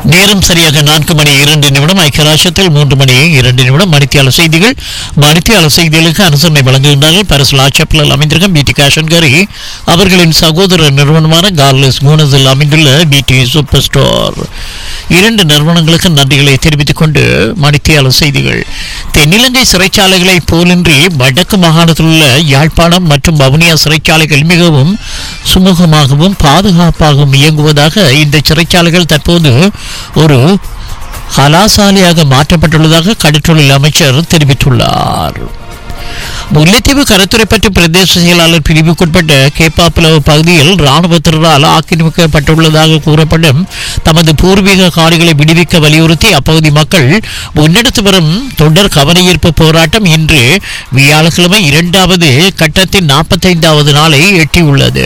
நேரம் சரியாக நான்கு மணி இரண்டு நிமிடம் ஐக்கியராட்சத்தில் மூன்று மணி இரண்டு நிமிடம் மணித்தியாளர் செய்திகள் மணித்தியாளர் செய்திகளுக்கு அனுசரணை வழங்குகின்றார்கள் பரிசுலா செப்பலில் அமைந்திருக்கும் பிடி காஷன்கரி அவர்களின் சகோதர நிறுவனமான கார்லஸ் மூனஸில் அமைந்துள்ள பிடி சூப்பர் ஸ்டோர் இரண்டு நிறுவனங்களுக்கு நன்றிகளை தெரிவித்துக் கொண்டு மணித்தியாளர் செய்திகள் தென்னிலங்கை சிறைச்சாலைகளை போலின்றி வடக்கு மாகாணத்தில் உள்ள யாழ்ப்பாணம் மற்றும் வவுனியா சிறைச்சாலைகள் மிகவும் சுமூகமாகவும் பாதுகாப்பாகவும் இயங்குவதாக இந்த சிறைச்சாலைகள் தற்போது ஒரு கலாசாலையாக மாற்றப்பட்டுள்ளதாக கடற்றொழில் அமைச்சர் தெரிவித்துள்ளார் முல்லைத்தீவு கரத்துறைப்பற்று பிரதேச செயலாளர் பிரிவுக்குட்பட்ட கேப்பாப்புலவு பகுதியில் இராணுவத்தினரால் ஆக்கிரமிக்கப்பட்டுள்ளதாக கூறப்படும் தமது பூர்வீக காடுகளை விடுவிக்க வலியுறுத்தி அப்பகுதி மக்கள் முன்னெடுத்து வரும் தொடர் கவனஈர்ப்பு போராட்டம் இன்று வியாழக்கிழமை இரண்டாவது கட்டத்தின் நாற்பத்தைந்தாவது நாளை எட்டியுள்ளது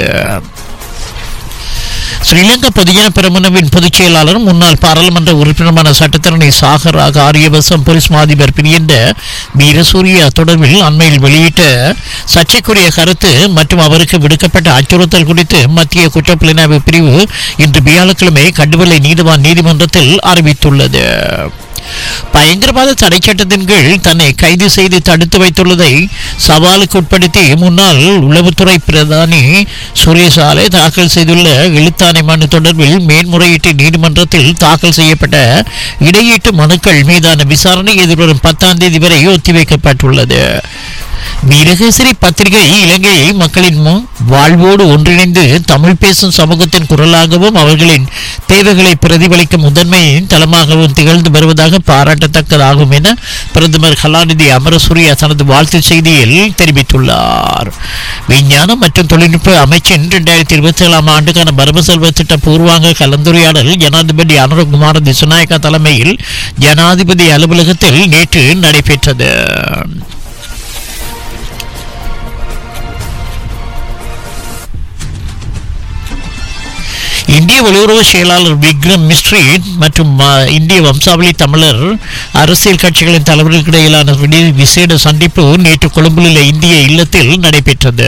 ஸ்ரீலங்கா பொதுஜன பெரமுனவின் பொதுச் செயலாளரும் முன்னாள் பாராளுமன்ற உறுப்பினருமான சட்டத்தரணி சாகர் ஆக ஆரியவசம் போலீஸ் மாதிபர் பிரியந்த வீரசூரியா தொடர்பில் அண்மையில் வெளியிட்ட சர்ச்சைக்குரிய கருத்து மற்றும் அவருக்கு விடுக்கப்பட்ட அச்சுறுத்தல் குறித்து மத்திய குற்றப்புலனாய்வு பிரிவு இன்று வியாழக்கிழமை கண்டுவலை நீதிவான் நீதிமன்றத்தில் அறிவித்துள்ளது பயங்கரவாத தடை சட்டத்தின் கீழ் தன்னை கைது செய்து தடுத்து வைத்துள்ளதை சவாலுக்கு உட்படுத்தி முன்னாள் உளவுத்துறை பிரதானி சுரேஷ் ஆலை தாக்கல் செய்துள்ள எழுத்தாணை மனு தொடர்பில் மேன்முறையீட்டு நீதிமன்றத்தில் தாக்கல் செய்யப்பட்ட இடையீட்டு மனுக்கள் மீதான விசாரணை எதிர்வரும் பத்தாம் தேதி வரை ஒத்திவைக்கப்பட்டுள்ளது வீரகேசரி பத்திரிகை இலங்கை மக்களின் மு- வாழ்வோடு ஒன்றிணைந்து தமிழ் பேசும் சமூகத்தின் குரலாகவும் அவர்களின் தேவைகளை பிரதிபலிக்கும் முதன்மை தளமாகவும் திகழ்ந்து வருவதாக பாராட்டத்தக்கதாகும் என பிரதமர் கலாநிதி அமரசூரியா தனது வாழ்த்து செய்தியில் தெரிவித்துள்ளார் விஞ்ஞானம் மற்றும் தொழில்நுட்ப அமைச்சின் இரண்டாயிரத்தி இருபத்தி ஏழாம் ஆண்டுக்கான வரவு செல்வ திட்ட பூர்வாங்க கலந்துரையாடல் ஜனாதிபதி அனுரகுமார திசுநாயக்கா தலைமையில் ஜனாதிபதி அலுவலகத்தில் நேற்று நடைபெற்றது இந்திய வெளியுறவு செயலாளர் விக்ரம் மிஸ்ரி மற்றும் அஹ், இந்திய வம்சாவளி தமிழர் அரசியல் கட்சிகளின் தலைவர்களுக்கு இடையிலான விடி- விசேட சந்திப்பு நேற்று கொழும்பில் உள்ள இந்திய இல்லத்தில் நடைபெற்றது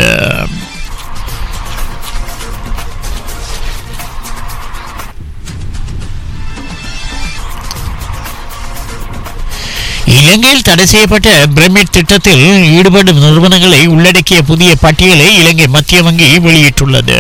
இலங்கையில் தடை செய்யப்பட்ட பிரமிட் திட்டத்தில் ஈடுபடும் நிறுவனங்களை உள்ளடக்கிய புதிய பட்டியலை இலங்கை மத்திய வங்கி வெளியிட்டுள்ளது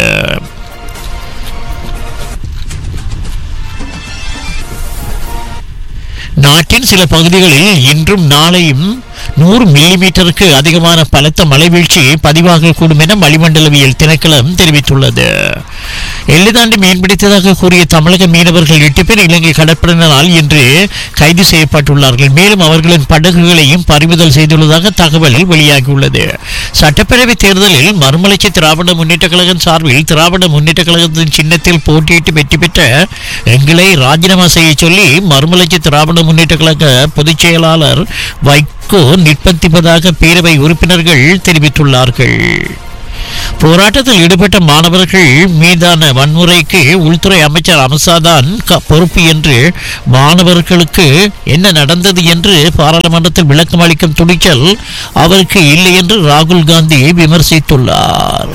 நாட்டின் சில பகுதிகளில் இன்றும் நாளையும் நூறு மில்லிமீட்டருக்கு அதிகமான பலத்த மழை வீழ்ச்சி பதிவாகக்கூடும் என வளிமண்டலவியல் திணைக்களம் தெரிவித்துள்ளது எல்லை தாண்டி மீன்பிடித்ததாக கூறிய தமிழக மீனவர்கள் எட்டு பேர் இலங்கை கடற்படையினரால் இன்று கைது செய்யப்பட்டுள்ளார்கள் மேலும் அவர்களின் படகுகளையும் பறிமுதல் செய்துள்ளதாக தகவல் வெளியாகியுள்ளது சட்டப்பேரவை தேர்தலில் மறுமலர்ச்சி திராவிட முன்னேற்ற கழகம் சார்பில் திராவிட முன்னேற்ற கழகத்தின் சின்னத்தில் போட்டியிட்டு வெற்றி பெற்ற எங்களை ராஜினாமா செய்ய சொல்லி மறுமலர்ச்சி திராவிட முன்னேற்ற கழக பொதுச் செயலாளர் வைகோ நிர்பந்திப்பதாக பேரவை உறுப்பினர்கள் தெரிவித்துள்ளார்கள் போராட்டத்தில் ஈடுபட்ட மாணவர்கள் மீதான வன்முறைக்கு உள்துறை அமைச்சர் அமித்ஷாதான் க- பொறுப்பு என்று மாணவர்களுக்கு என்ன நடந்தது என்று பாராளுமன்றத்தில் விளக்கம் அளிக்கும் துணிச்சல் அவருக்கு இல்லை என்று ராகுல் காந்தி விமர்சித்துள்ளார்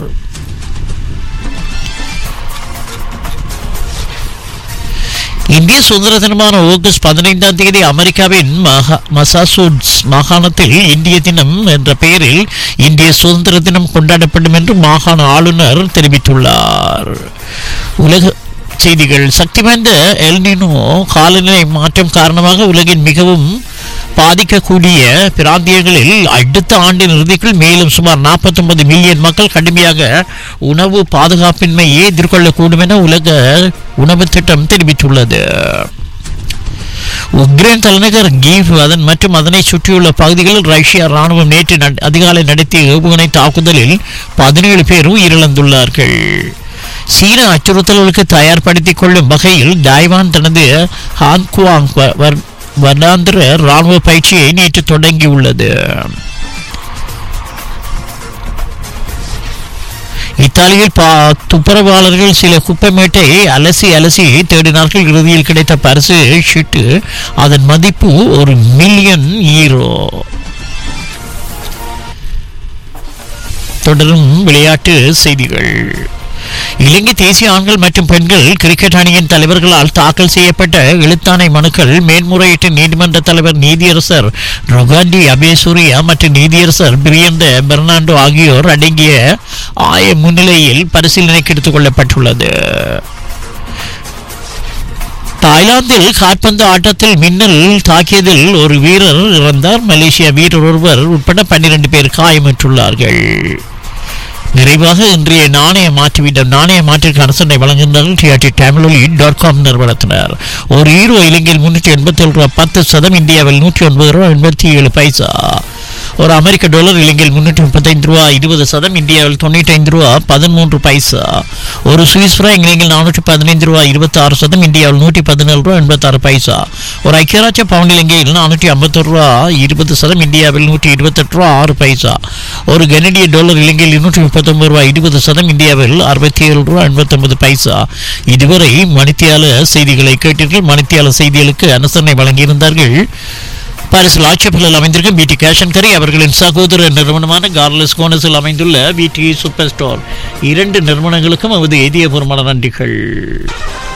இந்திய சுதந்திர தினமான ஆகஸ்ட் பதினைந்தாம் தேதி அமெரிக்காவின் மகா மசாசூட்ஸ் மாகாணத்தில் இந்திய தினம் என்ற பெயரில் இந்திய சுதந்திர தினம் கொண்டாடப்படும் என்று மாகாண ஆளுநர் தெரிவித்துள்ளார் உலக செய்திகள் சக்தி வாய்ந்த எல்னினோ காலநிலை மாற்றம் காரணமாக உலகின் மிகவும் பாதிக்கக்கூடிய பிராந்தியங்களில் அடுத்த ஆண்டின் இறுதிக்குள் மேலும் சுமார் 49 மில்லியன் மக்கள் கடுமையாக உணவு பாதுகாப்பின்மையை எதிர்கொள்ளக்கூடும் என உலக உணவு திட்டம் தெரிவித்துள்ளது உக்ரைன் தலைநகர் கீவ் அதன் மற்றும் அதனை சுற்றியுள்ள பகுதிகளில் ரஷ்யா ராணுவம் நேற்று நட- அதிகாலை நடத்திய ஏவுகணை தாக்குதலில் பதினேழு பேர் உயிரிழந்துள்ளார்கள் சீன அச்சுறுத்தல்களுக்கு தயார்படுத்திக் கொள்ளும் வகையில் டைவான் தனது ஹாங்குவாங் வ- வர்- வருடாந்திர ராணுவ பயிற்சியை நேற்று தொடங்கியுள்ளது இத்தாலியில் பா துப்புரவாளர்கள் சில குப்பைமேட்டை அலசி அலசி தேடினார்கள் இறுதியில் கிடைத்த பரிசு ஷீட்டு அதன் மதிப்பு ஒரு மில்லியன் ஈரோ தொடரும் விளையாட்டு செய்திகள் இலங்கை தேசிய ஆண்கள் மற்றும் பெண்கள் கிரிக்கெட் அணியின் தலைவர்களால் தாக்கல் செய்யப்பட்ட எழுத்தாணை மனுக்கள் மேன்முறையீட்டு நீதிமன்ற தலைவர் நீதியரசர் ரொகாண்டி அபேசூரியா மற்றும் நீதியரசர் பிரியந்த பெர்னாண்டோ ஆகியோர் அடங்கிய ஆய முன்னிலையில் பரிசீலனைக்கு எடுத்துக் கொள்ளப்பட்டுள்ளது தாய்லாந்தில் காற்பந்து ஆட்டத்தில் மின்னல் தாக்கியதில் ஒரு வீரர் இறந்தார் மலேசிய வீரர் ஒருவர் உட்பட பன்னிரண்டு பேர் காயமுற்றுள்ளார்கள் நிறைவாக இன்றைய நாணய மாற்று வீதம் நாணய மாற்றிற்கு அரசனை வழங்குகின்றார்கள் டிஆர்டி தமிழொலி டாட் காம் நிறுவனத்தினர் ஒரு ஈரோ இலங்கையில் முன்னூற்றி எண்பத்தி ஏழு ரூபா பத்து சதம் இந்தியாவில் நூற்றி ஒன்பது ரூபா எண்பத்தி ஏழு பைசா ஒரு அமெரிக்க டாலர் இலங்கையில் முன்னூற்றி முப்பத்தைந்து ரூபா இருபது சதம் இந்தியாவில் தொண்ணூற்றி ஐந்து ரூபா பதிமூன்று பைசா ஒரு சுவிஸ் ஃப்ராங் இலங்கையில் நானூற்றி பதினைந்து ரூபா இருபத்தி ஆறு சதம் இந்தியாவில் நூற்றி பதினேழு ரூபா எண்பத்தாறு பைசா ஒரு ஐக்கியராட்ச பவுண்ட் இலங்கையில் நானூற்றி ஐம்பத்தொரு ரூபா இருபது சதம் இந்தியாவில் நூற்றி இருபத்தெட்டு ரூபா ஆறு பைசா ஒரு கனடிய டாலர் இலங்கையில் இருநூற்றி முப்பத்தொன்பது ரூபா இருபது சதம் இந்தியாவில் அறுபத்தி ஏழு ரூபா எண்பத்தொன்பது பைசா இதுவரை மணித்தியால செய்திகளை கேட்டீர்கள் மணித்தியால செய்திகளுக்கு அனுசரணை வழங்கியிருந்தார்கள் பாரிஸில் ஆட்சேபலில் அமைந்திருக்கும் பிடி கேஷன் கரி அவர்களின் சகோதர நிறுவனமான கார்லஸ் கோனஸில் அமைந்துள்ள பிடி சூப்பர் ஸ்டோர் இரண்டு நிறுவனங்களுக்கும் அவரது எதியபூர்வமான நன்றிகள்